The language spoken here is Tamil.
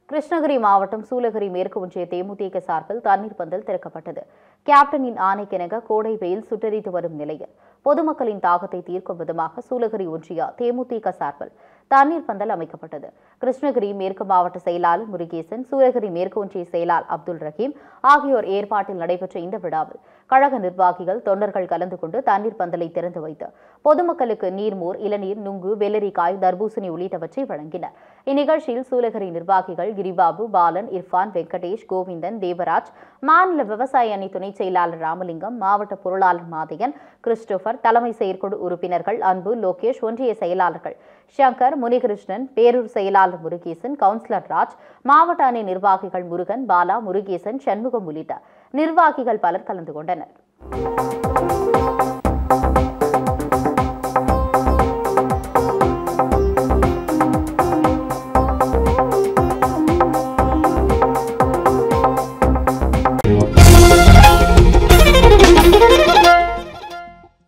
கிருஷ்ணகிரி மாவட்டம் சூலகிரி மேற்கு ஒன்றிய தேமுதிக சார்பில் தண்ணீர் பந்தல் திறக்கப்பட்டது கேப்டனின் ஆணைக்கிணங்க கோடை வெயில் சுட்டரித்து வரும் நிலையில் பொதுமக்களின் தாகத்தை தீர்க்கும் விதமாக சூலகிரி ஒன்றிய தேமுதிக சார்பில் தண்ணீர் பந்தல் அமைக்கப்பட்டது கிருஷ்ணகிரி மேற்கு மாவட்ட செயலாளர் முருகேசன் சூலகிரி மேற்கு ஒன்றிய செயலாளர் அப்துல் ரஹீம் ஆகியோர் ஏற்பாட்டில் நடைபெற்ற இந்த விழாவில் கழக நிர்வாகிகள் தொண்டர்கள் கலந்து கொண்டு தண்ணீர் பந்தலை திறந்து வைத்து பொதுமக்களுக்கு நீர்மோர் இளநீர் நுங்கு வெள்ளரிக்காய் தர்பூசணி உள்ளிட்டவற்றை வழங்கினர் இந்நிகழ்ச்சியில் சூலகிரி நிர்வாகிகள் கிரிபாபு பாலன் இர்ஃபான் வெங்கடேஷ் கோவிந்தன் தேவராஜ் மாநில விவசாய அணி துணை செயலாளர் ராமலிங்கம் மாவட்ட பொருளாளர் மாதையன் கிறிஸ்டோபர் தலைமை செயற்குழு உறுப்பினர்கள் அன்பு லோகேஷ் ஒன்றிய செயலாளர்கள் சங்கர் முனிகிருஷ்ணன் பேரூர் செயலாளர் முருகேசன் கவுன்சிலர் ராஜ் மாவட்ட அணி நிர்வாகிகள் முருகன் பாலா முருகேசன் சண்முகம் உள்ளிட்ட நிர்வாகிகள் பலர் கலந்து கொண்டனர்